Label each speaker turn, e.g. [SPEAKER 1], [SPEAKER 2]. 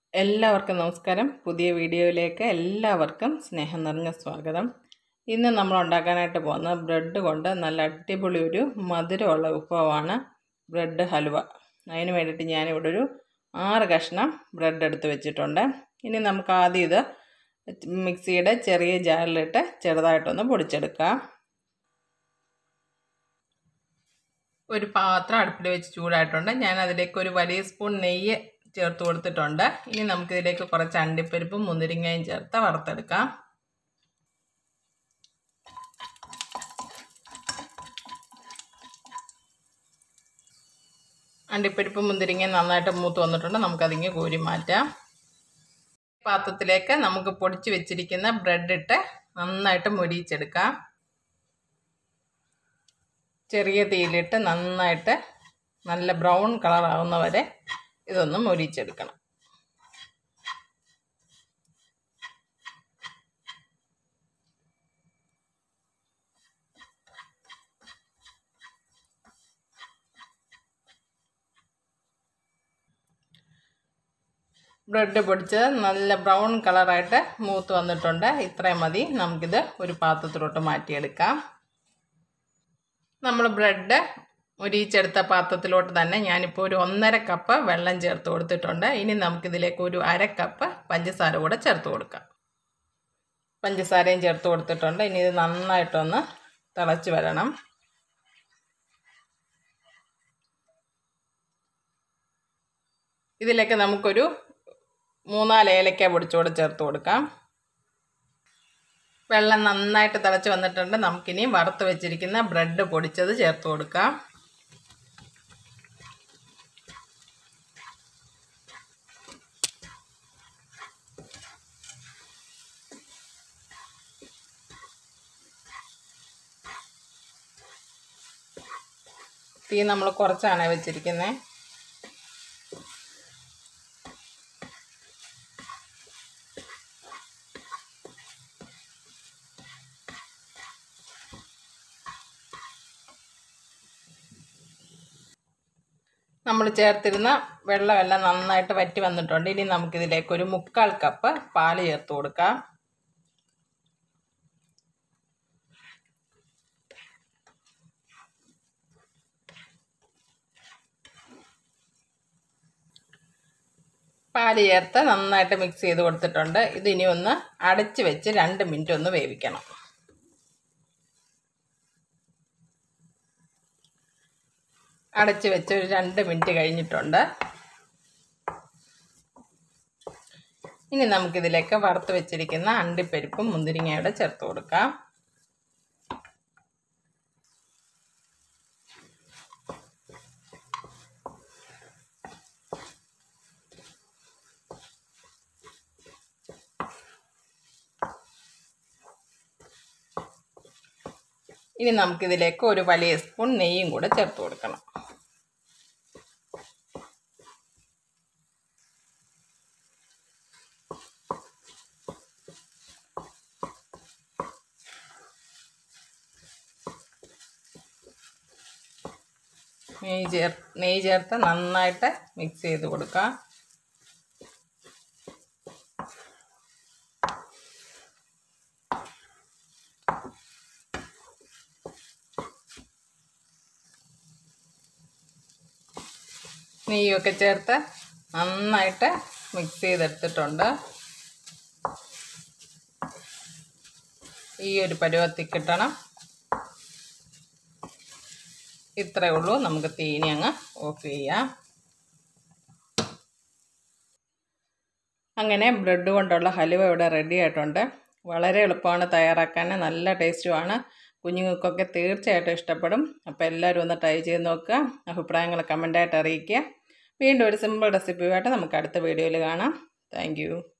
[SPEAKER 1] എല്ലാവർക്കും നമസ്കാരം പുതിയ വീഡിയോയിലേക്ക് എല്ലാവർക്കും സ്നേഹം നിറഞ്ഞ സ്വാഗതം ഇന്ന് നമ്മൾ ഉണ്ടാക്കാനായിട്ട് പോകുന്ന ബ്രെഡ് കൊണ്ട് നല്ല അടിപൊളി ഒരു മധുരമുള്ള വിഭവമാണ് ബ്രെഡ് ഹലുവ അതിന് വേണ്ടിയിട്ട് ഞാനിവിടെ ഒരു ആറ് കഷ്ണം ബ്രെഡ് എടുത്ത് വെച്ചിട്ടുണ്ട് ഇനി നമുക്ക് ആദ്യം ഇത് മിക്സിയുടെ ചെറിയ ജാറിലിട്ട് ചെറുതായിട്ടൊന്ന് പൊടിച്ചെടുക്കാം ഒരു പാത്രം അടുപ്പിൽ വെച്ച് ചൂടായിട്ടുണ്ട് ഞാൻ അതിലേക്ക് ഒരു വലിയ സ്പൂൺ നെയ്യ് ചേർത്ത് കൊടുത്തിട്ടുണ്ട് ഇനി നമുക്കിതിലേക്ക് കുറച്ച് അണ്ടിപ്പരിപ്പും മുന്തിരിങ്ങയും ചേർത്ത് വറുത്തെടുക്കാം അണ്ടിപ്പരിപ്പും മുന്തിരിങ്ങയും നന്നായിട്ട് മൂത്ത് വന്നിട്ടുണ്ട് നമുക്കതിങ്ങ് കോരി മാറ്റാം പാത്രത്തിലേക്ക് നമുക്ക് പൊടിച്ച് വെച്ചിരിക്കുന്ന ബ്രെഡ് ഇട്ട് നന്നായിട്ട് മൊരിയിച്ചെടുക്കാം ചെറിയ തീയിലിട്ട് നന്നായിട്ട് നല്ല ബ്രൗൺ കളർ ആവുന്നവരെ ഇതൊന്ന് മൊരിച്ചെടുക്കണം ബ്രെഡ് പൊടിച്ച് നല്ല ബ്രൗൺ കളറായിട്ട് മൂത്ത് വന്നിട്ടുണ്ട് ഇത്രയും മതി നമുക്കിത് ഒരു പാത്രത്തിലോട്ട് മാറ്റിയെടുക്കാം നമ്മൾ ബ്രെഡ് ഒരിച്ചെടുത്ത പാത്രത്തിലോട്ട് തന്നെ ഞാനിപ്പോൾ ഒരു ഒന്നര കപ്പ് വെള്ളം ചേർത്ത് കൊടുത്തിട്ടുണ്ട് ഇനി നമുക്കിതിലേക്ക് ഒരു അര കപ്പ് പഞ്ചസാര കൂടെ ചേർത്ത് കൊടുക്കാം പഞ്ചസാരയും ചേർത്ത് കൊടുത്തിട്ടുണ്ട് ഇനി ഇത് നന്നായിട്ടൊന്ന് തിളച്ച് വരണം ഇതിലേക്ക് നമുക്കൊരു മൂന്നാല് ഏലക്ക പൊടിച്ചുകൂടെ ചേർത്ത് കൊടുക്കാം വെള്ളം നന്നായിട്ട് തിളച്ച് വന്നിട്ടുണ്ട് നമുക്കിനി വറുത്ത് വെച്ചിരിക്കുന്ന ബ്രെഡ് പൊടിച്ചത് ചേർത്ത് കൊടുക്കാം തീ നമ്മൾ കുറച്ചാണ് വെച്ചിരിക്കുന്നത് നമ്മൾ ചേർത്തിരുന്ന വെള്ളമെല്ലാം നന്നായിട്ട് വറ്റി വന്നിട്ടുണ്ട് ഇനി നമുക്കിതിലേക്ക് ഒരു മുക്കാൽ കപ്പ് പാല് ചേർത്ത് കൊടുക്കാം പാല് ചേർത്ത് നന്നായിട്ട് മിക്സ് ചെയ്ത് കൊടുത്തിട്ടുണ്ട് ഇതിനി ഒന്ന് അടച്ച് വെച്ച് രണ്ട് മിനിറ്റ് ഒന്ന് വേവിക്കണം അടച്ച് വെച്ച് ഒരു രണ്ട് മിനിറ്റ് കഴിഞ്ഞിട്ടുണ്ട് ഇനി നമുക്കിതിലേക്ക് വറുത്ത് വെച്ചിരിക്കുന്ന അണ്ടിപ്പരിപ്പും മുന്തിരിങ്ങയുടെ ചേർത്ത് കൊടുക്കാം ഇനി നമുക്കിതിലേക്ക് ഒരു വലിയ സ്പൂൺ നെയ്യും കൂടെ ചേർത്ത് കൊടുക്കണം നെയ്യ് ചേർ നെയ്യ് ചേർത്ത് നന്നായിട്ട് മിക്സ് ചെയ്ത് കൊടുക്കാം നെയ്യൊക്കെ ചേർത്ത് നന്നായിട്ട് മിക്സ് ചെയ്തെടുത്തിട്ടുണ്ട് ഈ ഒരു പരുവത്തിൽ കിട്ടണം ഇത്രയേ ഉള്ളൂ നമുക്ക് തീനി അങ്ങ് ഓഫ് ചെയ്യാം അങ്ങനെ ബ്രെഡ് കൊണ്ടുള്ള ഹലുവ ഇവിടെ റെഡി ആയിട്ടുണ്ട് വളരെ എളുപ്പമാണ് തയ്യാറാക്കാൻ നല്ല ടേസ്റ്റുമാണ് കുഞ്ഞുങ്ങൾക്കൊക്കെ തീർച്ചയായിട്ടും ഇഷ്ടപ്പെടും അപ്പോൾ എല്ലാവരും ഒന്ന് ട്രൈ ചെയ്ത് നോക്കുക അഭിപ്രായങ്ങൾ കമൻ്റായിട്ട് അറിയിക്കുക വീണ്ടും ഒരു സിമ്പിൾ റെസിപ്പിയുമായിട്ട് നമുക്ക് അടുത്ത വീഡിയോയിൽ കാണാം താങ്ക്